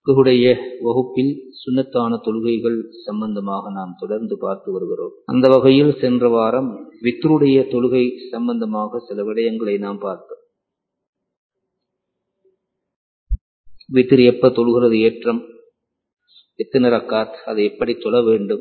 ஃபிக்ஹுடைய வகுப்பில் சுன்னத்தான தொழுகைகள் சம்பந்தமாக நாம் தொடர்ந்து பார்த்து வருகிறோம் அந்த வகையில் சென்ற வாரம் வித்ருடைய தொழுகை சம்பந்தமாக சில விடயங்களை நாம் பார்த்தோம் வித்திர் எப்ப தொழுகிறது ஏற்றம் எத்தனை ரக்காத் அதை எப்படி தொழ வேண்டும்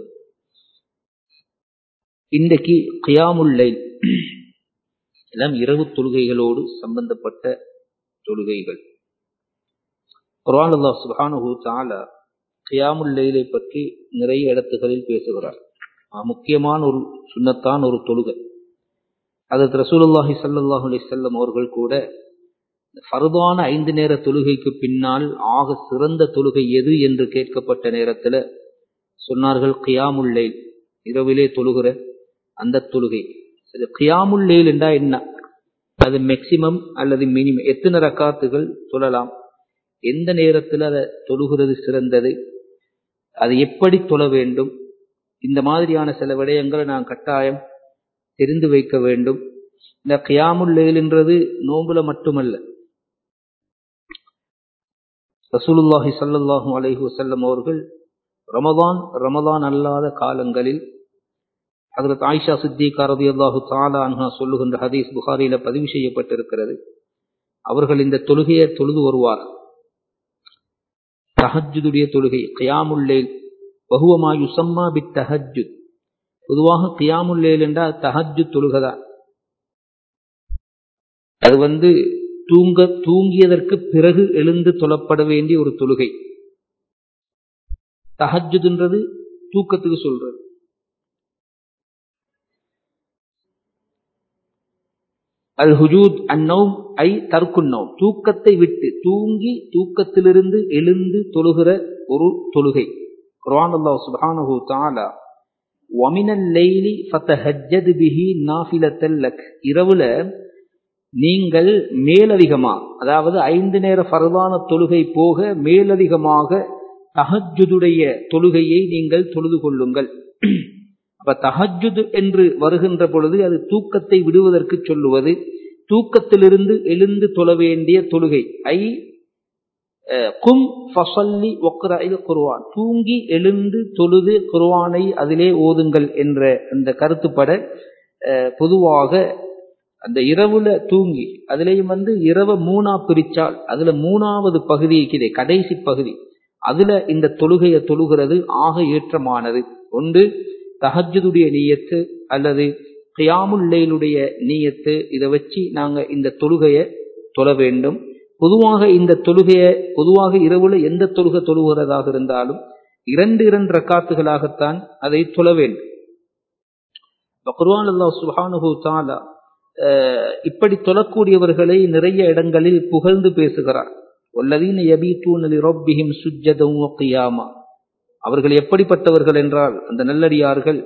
இன்றைக்கு கியாமுல்லை எல்லாம் இரவு தொழுகைகளோடு சம்பந்தப்பட்ட தொழுகைகள் குர்ஆன் அல்லாஹ் சுப்ஹானஹு தஆலா கியாமுல் லைலை பற்றி நிறைய இடத்துகளில் பேசுகிறார் முக்கியமான ஒரு சுன்னத்தான் ஒரு தொழுகை அதற்கு ரசூலுல்லாஹி ஸல்லல்லாஹு அலைஹி வஸல்லம் அவர்கள் கூட ஃபர்தான ஐந்து நேர தொழுகைக்கு பின்னால் ஆக சிறந்த தொழுகை எது என்று கேட்கப்பட்ட நேரத்தில் சொன்னார்கள் கியாமுல் லைல் இரவிலே தொழுகிற அந்த தொழுகை சரி கியாமுல் லைல் என்றா என்ன அது மேக்சிமம் அல்லது மினிமம் எத்தனை ரக்காத்துகள் தொழலாம் எந்த நேரத்தில் அதை தொழுகிறது சிறந்தது அது எப்படி தொழ வேண்டும் இந்த மாதிரியான சில விடயங்களை நான் கட்டாயம் தெரிந்து வைக்க வேண்டும் இந்த கியாமுல் என்றது நோம்புல மட்டுமல்ல ரசூலுல்லாஹி சல்லாஹூ அலைஹி வசல்லம் அவர்கள் ரமதான் ரமதான் அல்லாத காலங்களில் ஹதரத் ஆயிஷா சித்திகா ரதி அல்லாஹு தாலா அன்ஹா சொல்லுகின்ற ஹதீஸ் புகாரியில பதிவு செய்யப்பட்டிருக்கிறது அவர்கள் இந்த தொழுகையை தொழுது வருவார் தஹஜுடைய தொழுகை கியாமுல்லேல் வகுவமா யுசம்மா பி தஹஜுத் பொதுவாக கியாமுல்லேல் என்றால் தஹஜு தொழுகதான் அது வந்து தூங்க தூங்கியதற்கு பிறகு எழுந்து தொழப்பட வேண்டிய ஒரு தொழுகை தஹஜுதுன்றது தூக்கத்துக்கு சொல்றது அல் ஹுஜூத் அந்நௌம் ஐ தற்குன்னௌம் தூக்கத்தை விட்டு தூங்கி தூக்கத்திலிருந்து எழுந்து தொழுகிற ஒரு தொழுகை குர்ஆன் அல்லாஹ் சுப்ஹானஹு தஆலா வமினல் லைலி ஃபதஹஜ்ஜத் பிஹி நாஃபிலத்தல் லக் இரவுல நீங்கள் மேலதிகமா அதாவது ஐந்து நேர ஃபர்தான தொழுகை போக மேலதிகமாக தஹஜுடைய தொழுகையை நீங்கள் தொழுது கொள்ளுங்கள் அப்ப தஹஜுத் என்று வருகின்ற பொழுது அது தூக்கத்தை விடுவதற்கு சொல்லுவது தூக்கத்திலிருந்து எழுந்து தொழ வேண்டிய தொழுகை ஐ கும் ஃபசல்லி ஒக்ராயில் குருவான் தூங்கி எழுந்து தொழுது குருவானை அதிலே ஓதுங்கள் என்ற அந்த கருத்துப்பட பொதுவாக அந்த இரவுல தூங்கி அதுலேயும் வந்து இரவு மூணா பிரிச்சால் அதுல மூணாவது பகுதி இருக்கிறே கடைசி பகுதி அதுல இந்த தொழுகையை தொழுகிறது ஆக ஏற்றமானது ஒன்று தஹஜுடைய நீயத்து அல்லது கியாமுல்லைலுடைய நீயத்து இதை வச்சு நாங்க இந்த தொழுகையை தொழ வேண்டும் பொதுவாக இந்த தொழுகையை பொதுவாக இரவுல எந்த தொழுகை தொழுகிறதாக இருந்தாலும் இரண்டு இரண்டு ரக்காத்துகளாகத்தான் அதை தொழ வேண்டும் குர்வான் அல்லா சுஹானுஹூ தாலா இப்படி தொழக்கூடியவர்களை நிறைய இடங்களில் புகழ்ந்து பேசுகிறார் வல்லதீன யபீத்தூனலி ரொப்பிஹிம் சுஜ்ஜதம் கியாமா அவர்கள் எப்படிப்பட்டவர்கள் என்றால் அந்த நல்லடியார்கள்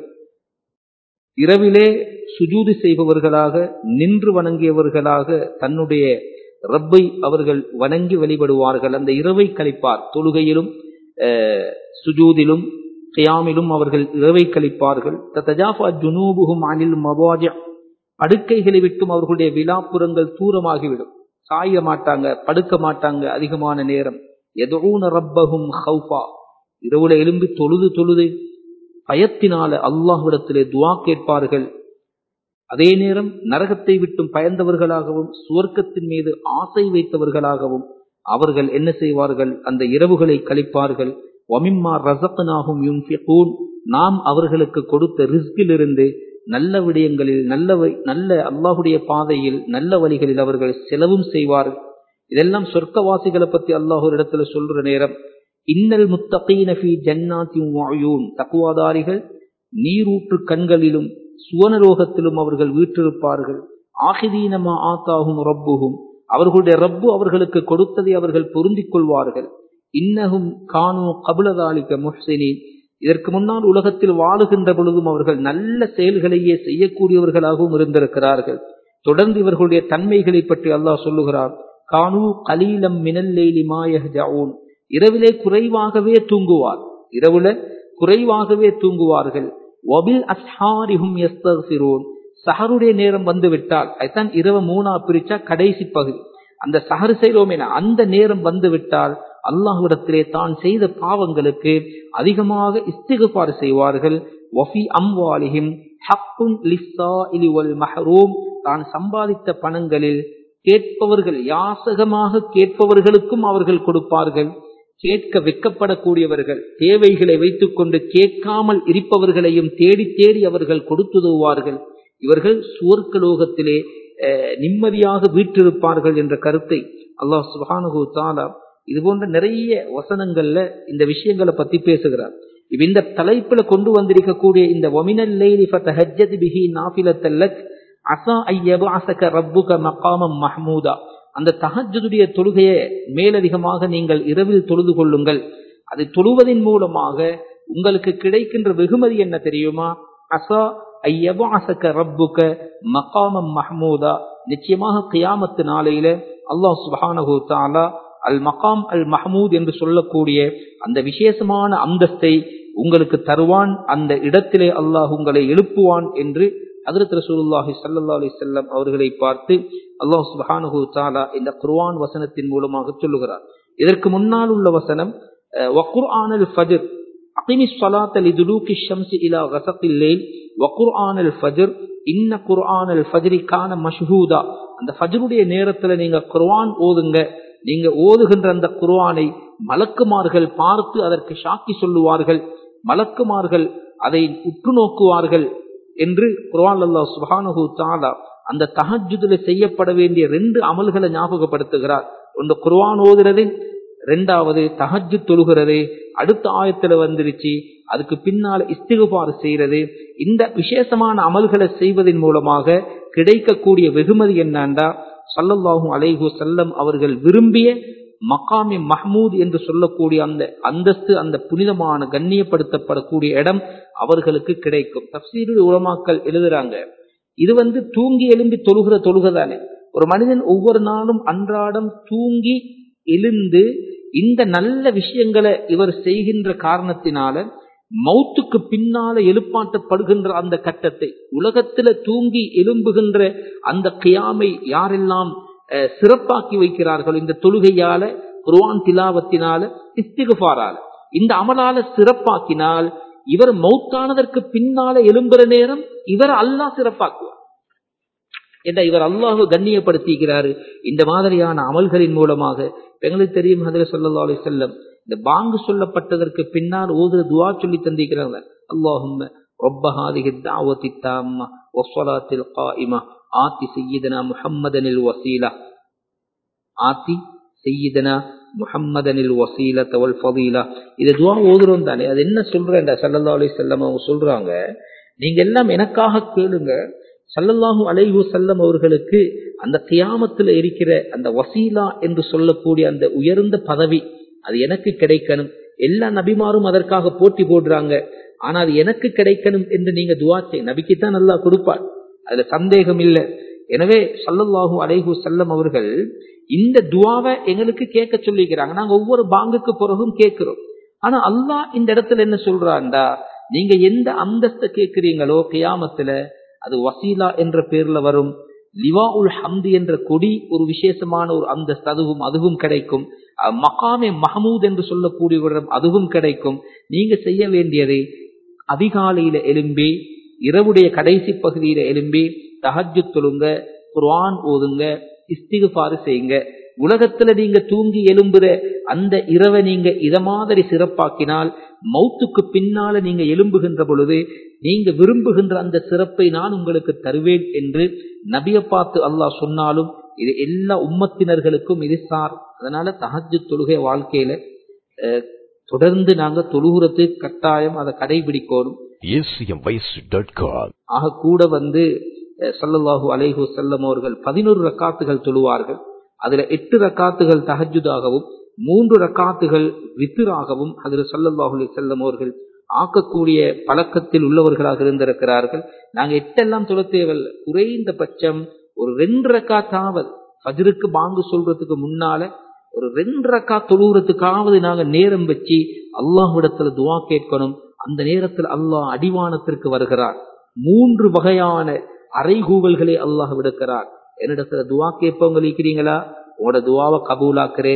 இரவிலே சுஜூது செய்பவர்களாக நின்று வணங்கியவர்களாக தன்னுடைய ரப்பை அவர்கள் வணங்கி வழிபடுவார்கள் அந்த இரவை கழிப்பார் தொழுகையிலும் சுஜூதிலும் கியாமிலும் அவர்கள் இரவை கழிப்பார்கள் தஜாஃபா ஜுனூபுகும் அனில் மவாஜா படுக்கைகளை விட்டும் அவர்களுடைய விழாப்புறங்கள் தூரமாகிவிடும் சாய மாட்டாங்க படுக்க மாட்டாங்க அதிகமான நேரம் எதூன ரப்பகும் ஹவுஃபா இரவுல எலும்பி தொழுது தொழுது பயத்தினால அல்லாஹ்விடத்திலே துவா கேட்பார்கள் அதே நேரம் நரகத்தை விட்டும் பயந்தவர்களாகவும் சுவர்க்கத்தின் மீது ஆசை வைத்தவர்களாகவும் அவர்கள் என்ன செய்வார்கள் அந்த இரவுகளை கழிப்பார்கள் ஒமிம்மா ரசப்பனாகும் யுன்ஃபிகூன் நாம் அவர்களுக்கு கொடுத்த ரிஸ்கிலிருந்து நல்ல விடயங்களில் நல்ல நல்ல அல்லாஹுடைய பாதையில் நல்ல வழிகளில் அவர்கள் செலவும் செய்வார்கள் இதெல்லாம் சொர்க்கவாசிகளை பத்தி அல்லாஹ் ஒரு இடத்துல சொல்ற நேரம் இன்னல் முத்தகீன ஃபீ ஜன்னாத்தின் வாயூன் தக்குவாதாரிகள் நீரூற்று கண்களிலும் சுவனலோகத்திலும் அவர்கள் வீற்றிருப்பார்கள் ஆகிதீனமா ஆத்தாகும் ரப்புகும் அவர்களுடைய ரப்பு அவர்களுக்கு கொடுத்ததை அவர்கள் பொருந்திக் கொள்வார்கள் இன்னகும் கானு கபுலதாலிக்க முஹ்சினின் இதற்கு முன்னால் உலகத்தில் வாழுகின்ற பொழுதும் அவர்கள் நல்ல செயல்களையே செய்யக்கூடியவர்களாகவும் இருந்திருக்கிறார்கள் தொடர்ந்து இவர்களுடைய தன்மைகளை பற்றி அல்லாஹ் சொல்லுகிறார் கானு கலீலம் மினல்லேலி மாயஹூன் இரவிலே குறைவாகவே தூங்குவார் இரவுல குறைவாகவே தூங்குவார்கள் ஒபில் அஸ்ஹாரிஹும் எஸ்தகிரோன் சஹருடைய நேரம் வந்து விட்டால் அதுதான் இரவு மூணா பிரிச்சா கடைசி பகுதி அந்த சஹர் செய்கிறோமே அந்த நேரம் வந்து விட்டால் அல்லாஹ்விடத்திலே தான் செய்த பாவங்களுக்கு அதிகமாக இஸ்திகுபார் செய்வார்கள் வஃபி அம்வாலிஹிம் ஹக்குன் லிஸ்ஸாஇலி வல் மஹ்ரூம் தான் சம்பாதித்த பணங்களில் கேட்பவர்கள் யாசகமாக கேட்பவர்களுக்கும் அவர்கள் கொடுப்பார்கள் கேட்க வெக்கப்படக்கூடியவர்கள் தேவைகளை வைத்துக்கொண்டு கேட்காமல் இருப்பவர்களையும் தேடி தேடி அவர்கள் கொடுத்துதுவார்கள் இவர்கள் சுவர்க்கலோகத்திலே நிம்மதியாக வீற்றிருப்பார்கள் என்ற கருத்தை அல்லாஹ் சுபானு தாலா இது போன்ற நிறைய வசனங்கள்ல இந்த விஷயங்களை பத்தி பேசுகிறார் இப்ப இந்த தலைப்புல கொண்டு வந்திருக்கக்கூடிய இந்த ஒமினல் லைலி ஃபதஹஜ்ஜத் பிஹி நாஃபிலத்தல்லக் அசா ஐயபஅஸக ரப்புக மகாமம் மஹ்மூதா அந்த தஹஜ்ஜுடைய தொழுகையை மேலதிகமாக நீங்கள் இரவில் தொழுது கொள்ளுங்கள் அது தொழுவதின் மூலமாக உங்களுக்கு கிடைக்கின்ற வெகுமதி என்ன தெரியுமா அசா ஐயபஅஸக ரப்புக மகாமம் மஹ்மூதா நிச்சயமாக கியாமத்து நாளையில அல்லாஹ் சுப்ஹானஹு தஆலா அல் மகாம் அல் மஹமூத் என்று சொல்லக்கூடிய அந்த விசேஷமான அந்தஸ்தை உங்களுக்கு தருவான் அந்த இடத்திலே அல்லாஹ் உங்களை எழுப்புவான் என்று ஹதரத் ரசூலுல்லாஹி ஸல்லல்லாஹு அலைஹி வஸல்லம் அவர்களை பார்த்து அல்லாஹ் சுப்ஹானஹு தஆலா இந்த குர்ஆன் வசனத்தின் மூலமாக சொல்லுகிறார் இதற்கு முன்னால் உள்ள வசனம் வகுர்ஆனல் ஃபஜ்ர் அகிமிஸ் ஸலாத்த லிதுலூகி ஷம்ஸி இலா கஸகில் லைல் வகுர்ஆனல் ஃபஜ்ர் இன்ன குர்ஆனல் ஃபஜ்ரி கான மஷ்ஹூதா அந்த ஃபஜ்ருடைய நேரத்துல நீங்க குர்ஆன் ஓதுங்க நீங்க ஓதுகின்ற அந்த குர்ஆனை மலக்குமார்கள் பார்த்து அதற்கு சாக்கி சொல்லுவார்கள் மலக்குமார்கள் அதை உற்று நோக்குவார்கள் என்று குர்ஆன் அல்லாஹ் சுப்ஹானஹு தஆலா அந்த தஹஜ்ஜுதுல செய்யப்பட வேண்டிய ரெண்டு அமல்களை ஞாபகப்படுத்துகிறார் ஒன்று குர்ஆன் ஓதுறது ரெண்டாவது தஹஜ்ஜு தொழுகிறது அடுத்த ஆயத்துல வந்துருச்சு அதுக்கு பின்னால இஸ்திகுபார் செய்யறது இந்த விசேஷமான அமல்களை செய்வதன் மூலமாக கிடைக்கக்கூடிய வெகுமதி என்னண்டா சல்லல்லாஹு அலைஹு செல்லம் அவர்கள் விரும்பிய மகாமி மஹமூத் என்று சொல்லக்கூடிய அந்த அந்தஸ்து அந்த புனிதமான கண்ணியப்படுத்தப்படக்கூடிய இடம் அவர்களுக்கு கிடைக்கும் தப்சீருடைய உலமாக்கள் எழுதுறாங்க இது வந்து தூங்கி எழும்பி தொழுகிற தொழுகை தானே ஒரு மனிதன் ஒவ்வொரு நாளும் அன்றாடம் தூங்கி எழுந்து இந்த நல்ல விஷயங்களை இவர் செய்கின்ற காரணத்தினால மௌத்துக்கு பின்னால எழுப்பாட்டப்படுகின்ற அந்த கட்டத்தை உலகத்துல தூங்கி எழும்புகின்ற அந்த கியாமை யாரெல்லாம் சிறப்பாக்கி வைக்கிறார்கள் இந்த தொழுகையால குர்ஆன் திலாவத்தினால இஸ்திகுபாரால இந்த அமலால சிறப்பாக்கினால் இவர் மௌத்தானதற்கு பின்னால எழும்புற நேரம் இவர் அல்லாஹ் சிறப்பாக்குவார் என்ற இவர் அல்லாஹு கண்ணியப்படுத்திக்கிறாரு இந்த மாதிரியான அமல்களின் மூலமாக எங்களுக்கு தெரியும் ஹதர சொல்லா அலி செல்லம் இந்த பாங்கு சொல்லப்பட்டதற்கு பின்னால் ஓதுற துவா சொல்லி தந்திருக்கிறாங்க அல்லாஹும் رب هذه الدعوة التامة والصلاة القائمة آتي سيدنا محمدا الوسيلة آتي سيدنا முஹம்மதனில் வசீலத் வல் ஃபதீலா இது துவா ஓதுறோம் தானே அது என்ன சொல்றேன்டா சல்லல்லாஹு அலைஹி வஸல்லம் அவங்க சொல்றாங்க நீங்க எல்லாம் எனக்காக கேளுங்க சல்லல்லாஹு அலைஹு செல்லம் அவர்களுக்கு அந்த கியாமத்துல இருக்கிற அந்த வசீலா என்று சொல்லக்கூடிய அந்த உயர்ந்த பதவி அது எனக்கு கிடைக்கணும் எல்லா நபிமாரும் அதற்காக போட்டி போடுறாங்க ஆனா அது எனக்கு கிடைக்கணும் என்று நீங்க துவா செய் நபிக்குத்தான் நல்லா கொடுப்பார் அதுல சந்தேகம் இல்லை எனவே சல்லல்லாஹு அலைஹு செல்லம் அவர்கள் இந்த துவாவை எங்களுக்கு கேட்க சொல்லிக்கிறாங்க நாங்க ஒவ்வொரு பாங்குக்கு பிறகும் கேட்கிறோம் ஆனா அல்லாஹ் இந்த இடத்துல என்ன சொல்றான்டா நீங்க எந்த அந்தஸ்தை கேட்கிறீங்களோ கியாமத்துல அது வசீலா என்ற பேர்ல வரும் லிவா உல் ஹம்து என்ற கொடி ஒரு விசேஷமான ஒரு அந்தஸ்து அதுவும் அதுவும் கிடைக்கும் மகாமே மஹமூத் என்று சொல்லக்கூடிய இடம் அதுவும் கிடைக்கும் நீங்க செய்ய வேண்டியதை அதிகாலையில எலும்பி இரவுடைய கடைசி பகுதியில எலும்பி தஹஜு தொழுங்க குர்ஆன் ஓதுங்க இஸ்திகுபாறு செய்யுங்க உலகத்துல நீங்க தூங்கி எலும்புற அந்த இரவை நீங்க இத மாதிரி சிறப்பாக்கினால் மௌத்துக்கு பின்னால நீங்க எலும்புகின்ற பொழுது நீங்க விரும்புகின்ற அந்த சிறப்பை நான் உங்களுக்கு தருவேன் என்று நபிய பார்த்து அல்லாஹ் சொன்னாலும் இது எல்லா உம்மத்தினர்களுக்கும் இது சார் அதனால தஹஜு தொழுகை வாழ்க்கையில தொடர்ந்து நாங்க தொழுகுறது கட்டாயம் அதை கடைபிடிக்கணும் ஆக கூட வந்து சல்லல்லாஹு அலைஹு செல்லம் அவர்கள் பதினோரு ரக்காத்துகள் தொழுவார்கள் அதுல எட்டு ரக்காத்துகள் தஹஜுதாகவும் மூன்று ரக்காத்துகள் வித்திராகவும் அதில் சல்லல்லாஹு அலி செல்லம் அவர்கள் ஆக்கக்கூடிய பழக்கத்தில் உள்ளவர்களாக இருந்திருக்கிறார்கள் நாங்க எட்டெல்லாம் தொழ தேவையில்லை குறைந்த பட்சம் ஒரு ரெண்டு ரக்காத்தாவது ஃபஜ்ருக்கு பாங்கு சொல்றதுக்கு முன்னால ஒரு ரெண்டு ரக்கா தொழுகிறதுக்காவது நாங்க நேரம் வச்சு அல்லாஹ்விடத்துல துவா கேட்கணும் அந்த நேரத்தில் அல்லாஹ் அடிவானத்திற்கு வருகிறார் மூன்று வகையான அறைகூவல்களை அல்லாஹ் விடுக்கிறார் என்னிடத்துல துவா கேட்பவங்க இருக்கிறீங்களா உங்களோட துவாவை கபூலாக்குறேன்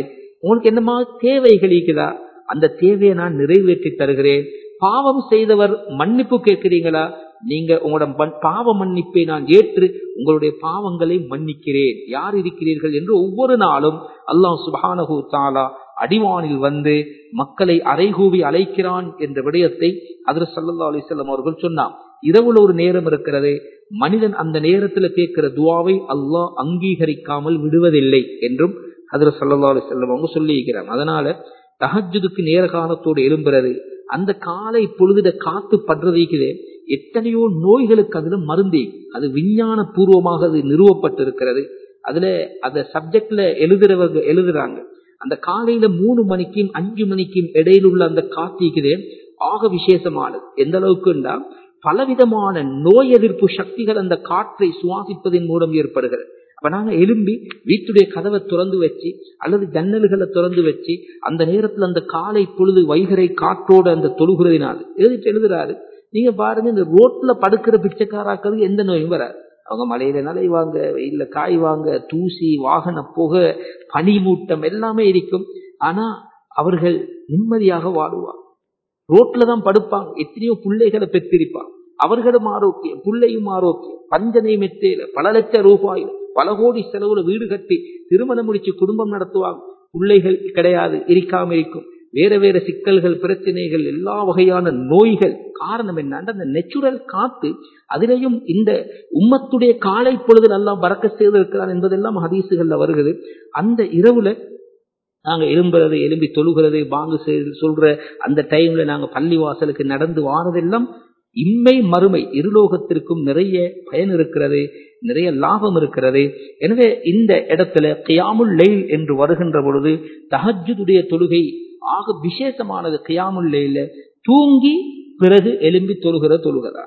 உங்களுக்கு என்னமா தேவைகள் இருக்குதா அந்த தேவையை நான் நிறைவேற்றி தருகிறேன் பாவம் செய்தவர் மன்னிப்பு கேட்கிறீங்களா நீங்க உங்களோட மன்- பாவ மன்னிப்பை நான் ஏற்று உங்களுடைய பாவங்களை மன்னிக்கிறேன் யார் இருக்கிறீர்கள் என்று ஒவ்வொரு நாளும் அல்லாஹ் சுப்ஹானஹு தஆலா அடிவானில் வந்து மக்களை அறைகூவி அழைக்கிறான் என்ற விடயத்தை அதில் சல்லல்லா அலிசல்லம் அவர்கள் சொன்னார் இரவுல ஒரு நேரம் இருக்கிறது மனிதன் அந்த நேரத்துல கேட்கிற துவாவை அல்லாஹ் அங்கீகரிக்காமல் விடுவதில்லை என்றும் அதில் சல்லல்லா அலிசல்லம் அவங்க சொல்லியிருக்கிறாங்க அதனால தஹஜுதுக்கு நேர காலத்தோடு எழும்புறது அந்த காலை பொழுதுட காத்து படுறதுக்குதே எத்தனையோ நோய்களுக்கு அதுல மருந்தே அது விஞ்ஞான பூர்வமாக அது நிறுவப்பட்டிருக்கிறது அதுல அந்த சப்ஜெக்ட்ல எழுதுறவங்க எழுதுறாங்க அந்த காலையில மூணு மணிக்கும் அஞ்சு மணிக்கும் இடையில உள்ள அந்த காத்திக்குதே ஆக விசேஷமானது எந்த அளவுக்குண்டா பலவிதமான நோய் எதிர்ப்பு சக்திகள் அந்த காற்றை சுவாசிப்பதன் மூலம் ஏற்படுகிறது அப்ப நாங்க எலும்பி வீட்டுடைய கதவை திறந்து வச்சு அல்லது ஜன்னல்களை திறந்து வச்சு அந்த நேரத்துல அந்த காலை பொழுது வைகரை காற்றோட அந்த தொழுகிறதினால் எழுதிட்டு எழுதுறாரு நீங்க பாருங்க இந்த ரோட்ல படுக்கிற பிச்சைக்காராக்களுக்கு எந்த நோயும் வராது அவங்க மலையில நலைவாங்க வெயில்ல காய்வாங்க தூசி வாகன புகை பனிமூட்டம் எல்லாமே இருக்கும் ஆனா அவர்கள் நிம்மதியாக வாழுவாங்க ரோட்ல தான் படுப்பாங்க எத்தனையோ பிள்ளைகளை பெற்றிருப்பாங்க அவர்களும் ஆரோக்கியம் பிள்ளையும் ஆரோக்கியம் பஞ்சனை மெத்தையில பல லட்சம் ரூபாயில் பல கோடி செலவுல வீடு கட்டி திருமணம் முடிச்சு குடும்பம் நடத்துவாங்க பிள்ளைகள் கிடையாது இருக்காம இருக்கும் வேற வேற சிக்கல்கள் பிரச்சனைகள் எல்லா வகையான நோய்கள் காரணம் என்னன்னா அந்த நெச்சுரல் காத்து அதிலையும் இந்த உம்மத்துடைய காலை பொழுது எல்லாம் பறக்க செய்திருக்கிறான் என்பதெல்லாம் ஹதீசுகள்ல வருகிறது அந்த இரவுல நாங்க எழும்புறது எலும்பி தொழுகிறது பாங்கு செய்- சொல்ற அந்த டைம்ல நாங்க பள்ளி வாசலுக்கு நடந்து வாரதெல்லாம் இம்மை மறுமை இருலோகத்திற்கும் நிறைய பயன் இருக்கிறது நிறைய லாபம் இருக்கிறது எனவே இந்த இடத்துல கியாமுல் லைல் என்று வருகின்ற பொழுது தஹஜுடைய தொழுகை ஆக விசேஷமானது கியாமுல் லைல தூங்கி பிறகு எலும்பி தொழுகிற தொழுகதான்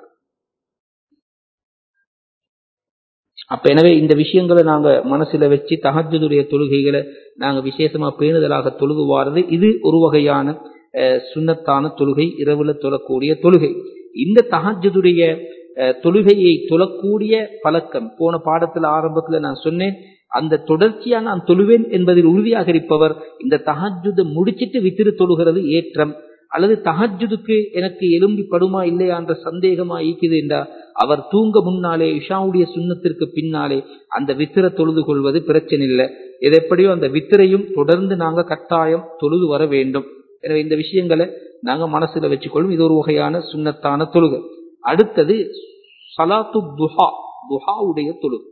அப்ப எனவே இந்த விஷயங்களை நாங்க மனசுல வச்சு தஹஜுடைய தொழுகைகளை நாங்க விசேஷமா பேணுதலாக தொழுது வாரது இது ஒரு வகையான அஹ், சுன்னத்தான தொழுகை இரவுல தொழக்கூடிய தொழுகை இந்த தஹஜுடைய தொழுகையை தொழக்கூடிய பழக்கம் போன பாடத்துல ஆரம்பத்துல நான் சொன்னேன் அந்த தொடர்ச்சியா நான் தொழுவேன் என்பதில் உறுதியாக இருப்பவர் இந்த தஹஜுதை முடிச்சிட்டு வித்திரு தொழுகிறது ஏற்றம் அல்லது தஹஜுதுக்கு எனக்கு எலும்பி படுமா இல்லையா என்ற சந்தேகமா ஈக்குது என்றா அவர் தூங்க முன்னாலே இஷாவுடைய சுண்ணத்திற்கு பின்னாலே அந்த வித்திர தொழுது கொள்வது பிரச்சனை இல்லை இது எப்படியோ அந்த வித்திரையும் தொடர்ந்து நாங்க கட்டாயம் தொழுது வர வேண்டும் எனவே இந்த விஷயங்களை நாங்க மனசுல வச்சுக்கொள்ளும் இது ஒரு வகையான சுண்ணத்தான தொழுகை அடுத்தது சலாத்து துஹா துஹாவுடைய தொழுகை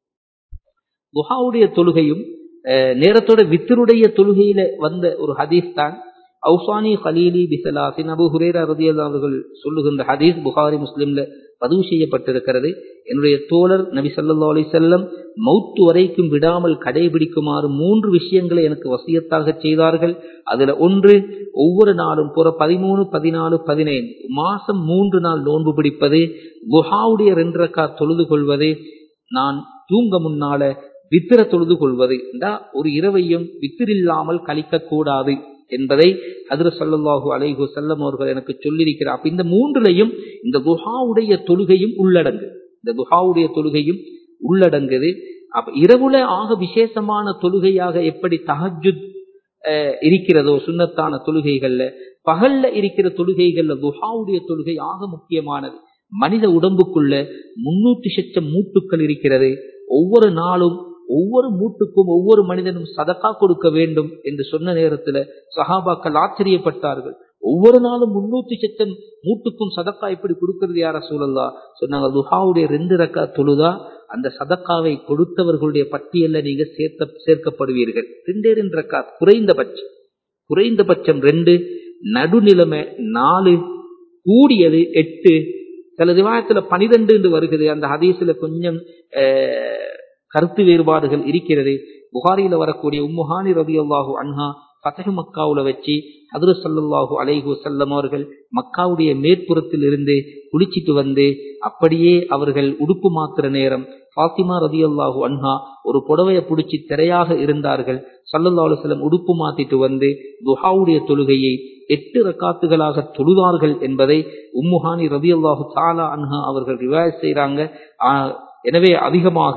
துஹாவுடைய தொழுகையும் அஹ், நேரத்தோட வித்தருடைய தொழுகையில வந்த ஒரு ஹதீஸ் தான் அவுசானி ஹலீலி பிசலாசின் அபு ஹுரேரா ரதியல்லாஹு அவர்கள் சொல்லுகின்ற ஹதீஸ் புகாரி முஸ்லிம்ல பதிவு செய்யப்பட்டிருக்கிறது என்னுடைய தோழர் நபி ஸல்லல்லாஹு அலைஹி வஸல்லம் மௌத்து வரைக்கும் விடாமல் கடைபிடிக்குமாறு மூன்று விஷயங்களை எனக்கு வசியத்தாக செய்தார்கள் அதுல ஒன்று ஒவ்வொரு நாளும் புற பதிமூணு பதினாலு பதினைந்து மாசம் மூன்று நாள் நோன்பு பிடிப்பது குஹாவுடைய ரெண்டு ரக்கா தொழுது கொள்வது நான் தூங்க முன்னால வித்திர தொழுது கொள்வது என்றா ஒரு இரவையும் வித்திரில்லாமல் கழிக்க கூடாது என்பதை அதிர சல்லல்லாஹு அலைஹி வஸல்லம் அவர்கள் எனக்கு சொல்லியிருக்கிறார் அப்ப இந்த மூன்றுலையும் இந்த குஹாவுடைய தொழுகையும் உள்ளடங்கு இந்த குஹாவுடைய தொழுகையும் உள்ளடங்குது அப்ப இரவுல ஆக விசேஷமான தொழுகையாக எப்படி தஹஜுத் அஹ், இருக்கிறதோ சுன்னத்தான தொழுகைகள்ல பகல்ல இருக்கிற தொழுகைகள்ல குஹாவுடைய தொழுகை ஆக முக்கியமானது மனித உடம்புக்குள்ள முன்னூத்தி சச்சம் மூட்டுக்கள் இருக்கிறது ஒவ்வொரு நாளும் ஒவ்வொரு மூட்டுக்கும் ஒவ்வொரு மனிதனும் சதக்கா கொடுக்க வேண்டும் என்று சொன்ன நேரத்துல சஹாபாக்கள் ஆச்சரியப்பட்டார்கள் ஒவ்வொரு நாளும் முன்னூத்தி சச்சம் மூட்டுக்கும் சதக்கா இப்படி கொடுக்கிறது யார சூழல்லா சொன்னாங்க துஹாவுடைய ரெண்டு ரக்கா தொழுதா அந்த சதக்காவை கொடுத்தவர்களுடைய பட்டியல்ல நீங்க சேர்த்த சேர்க்கப்படுவீர்கள் ரெண்டே ரெண்டு ரக்கா குறைந்தபட்சம் குறைந்தபட்சம் ரெண்டு நடுநிலைமை நாலு கூடியது எட்டு சில ரிவாயத்துல பனிரெண்டு என்று வருகிறது அந்த ஹதீஸ்ல கொஞ்சம் அஹ், கருத்து வேறுபாடுகள் இருக்கிறது புகாரியில வரக்கூடிய உம்முஹானி ரவி அல்லாஹு அன்ஹா பதகு மக்காவுல வச்சு ஹதரு சல்லல்லாஹு அலைஹு வஸல்லம் அவர்கள் மக்காவுடைய மேற்புறத்தில் இருந்து குளிச்சிட்டு வந்து அப்படியே அவர்கள் உடுப்பு மாத்துற நேரம் ஃபாத்திமா ரதி அல்லாஹு அன்ஹா ஒரு புடவைய பிடிச்சி திரையாக இருந்தார்கள் சல்லல்லா அலுவலம் உடுப்பு மாத்திட்டு வந்து துஹாவுடைய தொழுகையை எட்டு ரக்காத்துகளாக தொழுதார்கள் என்பதை உம்முஹானி ரதி அல்லாஹு தாலா அன்ஹா அவர்கள் ரிவாய் செய்றாங்க ஆஹ், எனவே அதிகமாக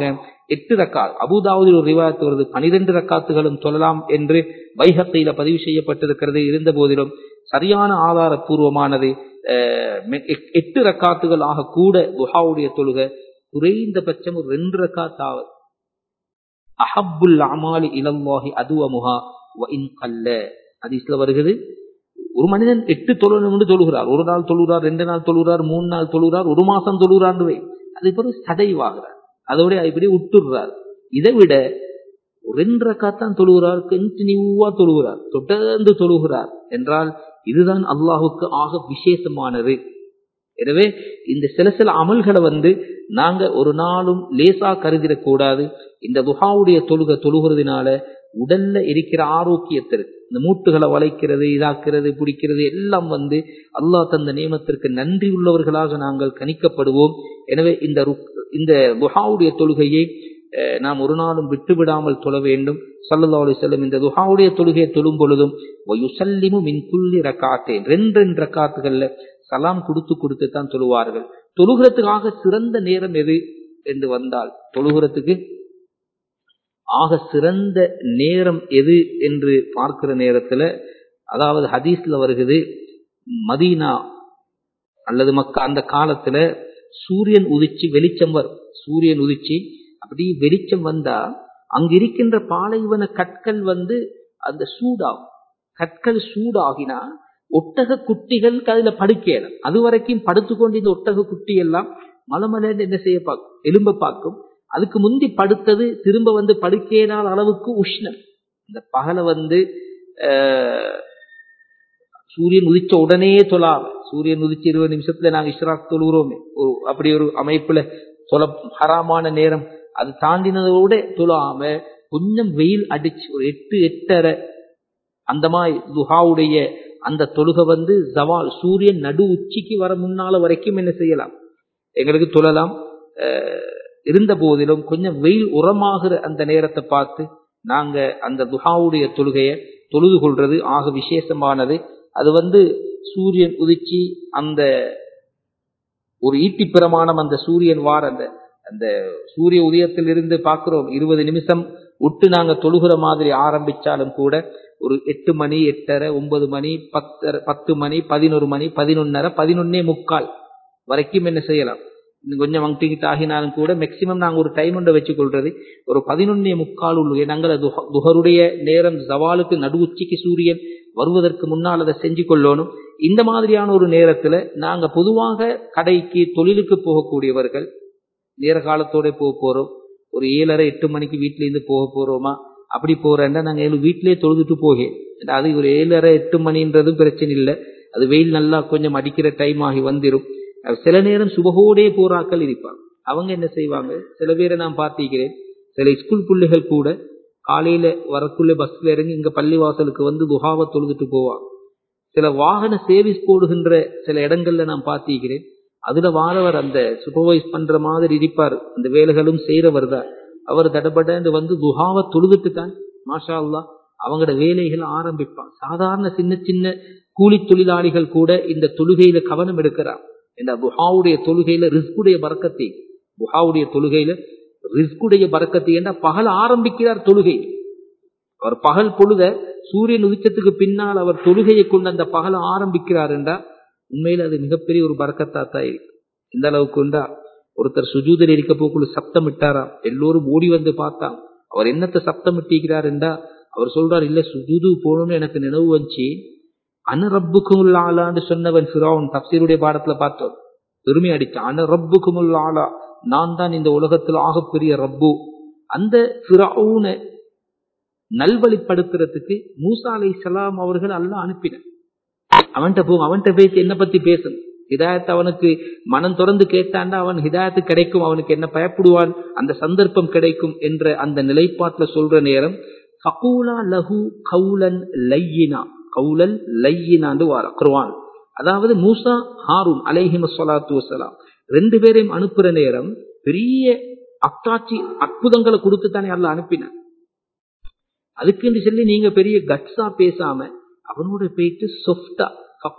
எட்டு ரக்காத் அபுதாவுதில் ஒரு ரிவாயத்து வருது பனிரெண்டு ரக்காத்துகளும் சொல்லலாம் என்று வைகத்தையில பதிவு செய்யப்பட்டிருக்கிறது இருந்த போதிலும் சரியான ஆதாரபூர்வமானது எட்டு ரக்காத்துகள் ஆக கூட துஹாவுடைய தொழுகை குறைந்தபட்சம் ஒரு ரெண்டு ரக்காத் ஆவது அஹப்புல் அமாலி இலல்லாஹி அதுவமுகா இன் கல்ல ஹதீஸ்ல வருகிறது ஒரு மனிதன் எட்டு தொழுன்னு தொழுகிறார் ஒரு நாள் தொழுகிறார் ரெண்டு நாள் தொழுகிறார் மூணு நாள் தொழுகிறார் ஒரு மாசம் தொழுகிறார் அது பிறகு சதைவாகிறார் அதோட இப்படி விட்டுடுறார் இதை விட ரெண்டு ரக்காத்தான் தொழுகிறார் கண்டினியூவா தொழுகிறார் தொடர்ந்து தொழுகிறார் என்றால் இதுதான் அல்லாஹுக்கு ஆக விசேஷமானது எனவே இந்த சில சில அமல்களை வந்து நாங்க ஒரு நாளும் லேசா கருதிடக்கூடாது இந்த துஹாவுடைய தொழுகை தொழுகிறதுனால உடல்ல இருக்கிற ஆரோக்கியத்திற்கு இந்த மூட்டுகளை வளைக்கிறது இதாக்குறது பிடிக்கிறது எல்லாம் வந்து அல்லாஹ் தந்த நியமத்திற்கு நன்றி உள்ளவர்களாக நாங்கள் கணிக்கப்படுவோம் எனவே இந்த இந்த துஹாவுடைய தொழுகையை நாம் ஒரு நாளும் விட்டுவிடாமல் தொழ வேண்டும் சல்லா அலி செல்லம் இந்த துஹாவுடைய தொழுகையை தொழும் பொழுதும் ஒயுசல்லிமு மின் குள்ளி ரக்காத்தேன் ரெண்டு ரெண்டு ரக்காத்துகள்ல சலாம் கொடுத்து கொடுத்து தான் தொழுவார்கள் தொழுகிறதுக்காக சிறந்த நேரம் எது என்று வந்தால் தொழுகிறதுக்கு ஆக சிறந்த நேரம் எது என்று பார்க்கிற நேரத்துல அதாவது ஹதீஸ்ல வருகிறது மதீனா அல்லது மக்க அந்த காலத்துல சூரியன் உதிச்சு வெளிச்சம் வரும் சூரியன் உதிச்சு அப்படி வெளிச்சம் வந்தா அங்க இருக்கின்ற பாலைவன கற்கள் வந்து அந்த சூடாகும் கற்கள் சூடாகினா ஒட்டக குட்டிகளுக்கு அதுல படுக்கையிடும் அது வரைக்கும் படுத்துக்கொண்டு இந்த ஒட்டக குட்டி எல்லாம் மலமலன்னு என்ன செய்ய பார்க்கும் எலும்ப பார்க்கும் அதுக்கு முந்தி படுத்தது திரும்ப வந்து படுக்கையினால் அளவுக்கு உஷ்ணம் இந்த பகலை வந்து சூரியன் உதிச்ச உடனே தொழாம சூரியன் உதிச்சு இருபது நிமிஷத்துல நாங்க இஸ்ராக் தொழுகிறோமே அப்படி ஒரு அமைப்புல தொல ஹராமான நேரம் அது தாண்டினதோட தொழாம கொஞ்சம் வெயில் அடிச்சு ஒரு எட்டு எட்டரை அந்த மாதிரி துஹாவுடைய அந்த தொழுகை வந்து ஜவால் சூரியன் நடு உச்சிக்கு வர முன்னால வரைக்கும் என்ன செய்யலாம் எங்களுக்கு தொழலாம் இருந்த போதிலும் கொஞ்சம் வெயில் உரமாகிற அந்த நேரத்தை பார்த்து நாங்க அந்த துஹாவுடைய தொழுகையை தொழுது கொள்றது ஆக விசேஷமானது அது வந்து சூரியன் உதிச்சு அந்த ஒரு ஈட்டி பிரமாணம் அந்த சூரியன் வார அந்த அந்த சூரிய உதயத்தில் இருந்து பார்க்கிறோம் இருபது நிமிஷம் விட்டு நாங்க தொழுகிற மாதிரி ஆரம்பிச்சாலும் கூட ஒரு எட்டு மணி எட்டரை ஒன்பது மணி பத்தரை பத்து மணி பதினோரு மணி பதினொன்னரை பதினொன்னே முக்கால் வரைக்கும் என்ன செய்யலாம் இன்னும் கொஞ்சம் வங்கிட்டு ஆகினாலும் கூட மேக்சிமம் நாங்கள் ஒரு டைம் ஒன்றை வச்சு கொள்றது ஒரு பதினொன்னே முக்கால் உள்ள நாங்கள் துஹருடைய நேரம் ஜவாலுக்கு நடு உச்சிக்கு சூரியன் வருவதற்கு முன்னால் அதை செஞ்சு கொள்ளணும் இந்த மாதிரியான ஒரு நேரத்துல நாங்க பொதுவாக கடைக்கு தொழிலுக்கு போகக்கூடியவர்கள் நேர காலத்தோட போக போறோம் ஒரு ஏழரை எட்டு மணிக்கு வீட்டுல இருந்து போக போறோமா அப்படி போறேன்னா நாங்க ஏழு வீட்டிலேயே தொழுதுட்டு போகேன் அது ஒரு ஏழரை எட்டு மணின்றதும் பிரச்சனை இல்லை அது வெயில் நல்லா கொஞ்சம் அடிக்கிற டைம் ஆகி வந்துடும் சில நேரம் சுபகோடே போராக்கள் இருப்பாங்க அவங்க என்ன செய்வாங்க சில பேரை நான் பார்த்திருக்கிறேன் சில ஸ்கூல் பிள்ளைகள் கூட காலையில வரக்குள்ள பஸ்ல இறங்கி இங்க பள்ளிவாசலுக்கு வந்து துஹாவை தொழுதுட்டு போவாங்க சில வாகன சேவிஸ் போடுகின்ற சில இடங்கள்ல நான் பார்த்திருக்கிறேன் அதுல வாரவர் அந்த சூப்பர்வைஸ் பண்ற மாதிரி இருப்பார் அந்த வேலைகளும் செய்யறவர் தான் அவர் தடபடன்னு வந்து துஹாவை தொழுதுட்டு தான் மாஷா அல்லா அவங்களோட வேலைகள் ஆரம்பிப்பான் சாதாரண சின்ன சின்ன கூலி தொழிலாளிகள் கூட இந்த தொழுகையில கவனம் எடுக்கிறார் இந்த புஹாவுடைய தொழுகையில ரிஸ்குடைய பறக்கத்தை புஹாவுடைய தொழுகையில ரிஸ்குடைய பறக்கத்தை என்ற பகல் ஆரம்பிக்கிறார் தொழுகை அவர் பகல் பொழுத சூரியன் உதிச்சத்துக்கு பின்னால் அவர் தொழுகையை கொண்டு அந்த பகலை ஆரம்பிக்கிறார் என்றா உண்மையில அது மிகப்பெரிய ஒரு பறக்கத்தா தான் இருக்கு இந்த அளவுக்கு உண்டா ஒருத்தர் சுஜூதல் இருக்க போக்குள்ள சப்தம் இட்டாராம் எல்லோரும் ஓடி வந்து பார்த்தான் அவர் என்னத்தை சப்தம் இட்டிக்கிறார் என்றா அவர் சொல்றார் இல்ல சுஜூது போகணும்னு எனக்கு நினைவு வந்துச்சு அன ரப்புக்கும் ஆளான்னு சொன்னவன் ஃபிராவன் தப்சீருடைய பாடத்துல பார்த்தோம் பெருமை அடிச்சான் அன ரப்புக்கும் ஆளா நான் தான் இந்த உலகத்தில் ஆகப்பெரிய ரப்பு அந்த ஃபிராவுனை நல்வழிப்படுத்துறதுக்கு மூசா அலை சலாம் அவர்கள் அல்ல அனுப்பின அவன்கிட்ட போ அவன்கிட்ட பேசி என்ன பத்தி பேசணும் ஹிதாயத் அவனுக்கு மனம் திறந்து கேட்டாண்டா அவன் ஹிதாயத்து கிடைக்கும் அவனுக்கு என்ன பயப்படுவான் அந்த சந்தர்ப்பம் கிடைக்கும் என்ற அந்த நிலைப்பாட்டுல சொல்ற நேரம் ஃபகூலா லஹு கவுலன் லையினா கவுலல் லையினாண்டு வார குர்வான் அதாவது மூசா ஹாரூன் அலைஹிம சொலாத்து வசலாம் ரெண்டு பேரையும் அனுப்புற நேரம் பெரிய அத்தாட்சி அற்புதங்களை கொடுத்து தானே அல்ல அனுப்பின அதுக்குன்னு சொல்லி நீங்க பெரிய கட்ஸா பேசாம அவனோட போயிட்டு சொஃப்டா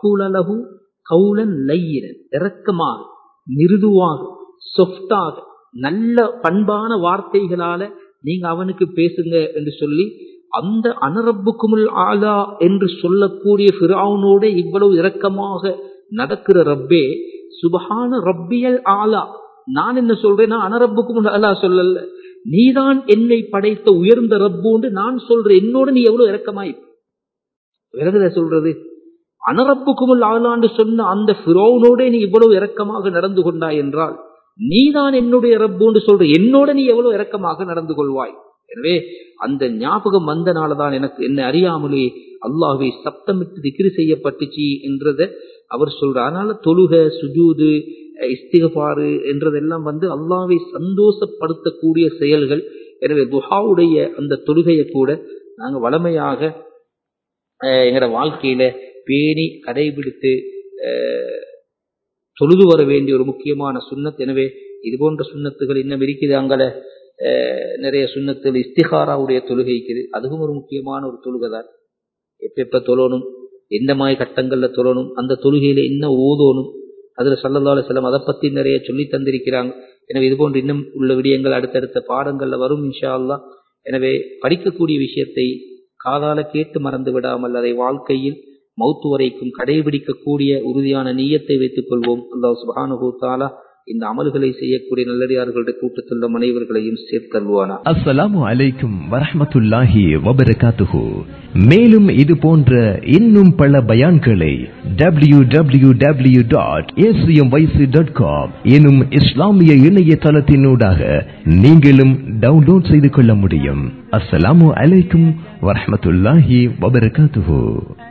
கபூலலகு கவுலன் லையினன் இறக்கமாக மிருதுவாக சொஃப்டாக நல்ல பண்பான வார்த்தைகளால நீங்க அவனுக்கு பேசுங்க என்று சொல்லி அந்த அனரப்புக்குமுல் ஆலா என்று சொல்லக்கூடிய ஃபிரௌனோட இவ்வளவு இரக்கமாக நடக்கிற ரப்பே சுபஹான ரப்பியல் ஆலா நான் என்ன சொல்றேன் நான் அனரப்புக்குமுல் ஆலா சொல்லல நீதான் என்னை படைத்த உயர்ந்த ரப்புன்னு நான் சொல்றேன் என்னோட நீ எவ்வளவு இரக்கமாய் விலகுத சொல்றது அனரப்புக்குமுல் ஆலான்னு சொன்ன அந்த ஃபிரௌனோட நீ இவ்வளவு இரக்கமாக நடந்து கொண்டாய் என்றால் நீதான் என்னுடைய ரப்புன்னு சொல்ற என்னோட நீ எவ்வளவு இரக்கமாக நடந்து கொள்வாய் எனவே அந்த ஞாபகம் வந்தனாலதான் எனக்கு என்ன அறியாமலே அல்லாஹ்வை சப்தமிட்டு திக்ரி செய்யப்பட்டுச்சு என்றத அவர் சொல்றார் அதனால தொழுக சுஜூது இஸ்திகபாறு என்றதெல்லாம் வந்து அல்லாஹ்வை சந்தோஷப்படுத்தக்கூடிய செயல்கள் எனவே துஹாவுடைய அந்த தொழுகையை கூட நாங்க வளமையாக அஹ், எங்கட வாழ்க்கையில பேணி கடைபிடித்து அஹ், தொழுது வர வேண்டிய ஒரு முக்கியமான சுன்னத் எனவே இது போன்ற சுண்ணத்துகள் இன்னும் இருக்குது அங்கல அஹ், நிறைய சுண்ணத்துகள் இஸ்திகாராவுடைய தொழுகை இருக்குது அதுவும் ஒரு முக்கியமான ஒரு தொழுகை தான் எப்ப எப்ப தொழணும் எந்த மாதிரி கட்டங்கள்ல தொழணும் அந்த தொழுகையில என்ன ஓதணும் அதுல சல்லல்லாஹு அலைஹி வஸல்லம் அதை பத்தி நிறைய சொல்லி தந்திருக்கிறாங்க எனவே இது போன்ற இன்னும் உள்ள விடயங்கள் அடுத்தடுத்த பாடங்கள்ல வரும் இன்ஷா அல்லாஹ் எனவே படிக்கக்கூடிய விஷயத்தை காதால கேட்டு மறந்து விடாமல் அதை வாழ்க்கையில் மௌத்து வரைக்கும் கடைபிடிக்கக்கூடிய உறுதியான நீயத்தை வைத்துக் கொள்வோம் அல்லாஹ் சுப்ஹானஹு தஆலா இந்த அமல்களை செய்யக்கூடிய நல்லடியார்களுடைய கூட்டத்தில் நம் அனைவர்களையும் சேர்த்தல்வானா அஸ்ஸலாமு அலைக்கும் வரஹ்மத்துல்லாஹி வபரகாத்துஹு மேலும் இது போன்ற இன்னும் பல பயான்களை W W W dot dot com எனும் இஸ்லாமிய இணையதளத்தினூடாக நீங்களும் டவுன்லோட் செய்து கொள்ள முடியும் அஸ்ஸலாமு அலைக்கும் வரஹ்மத்துல்லாஹி வபரகாத்துஹு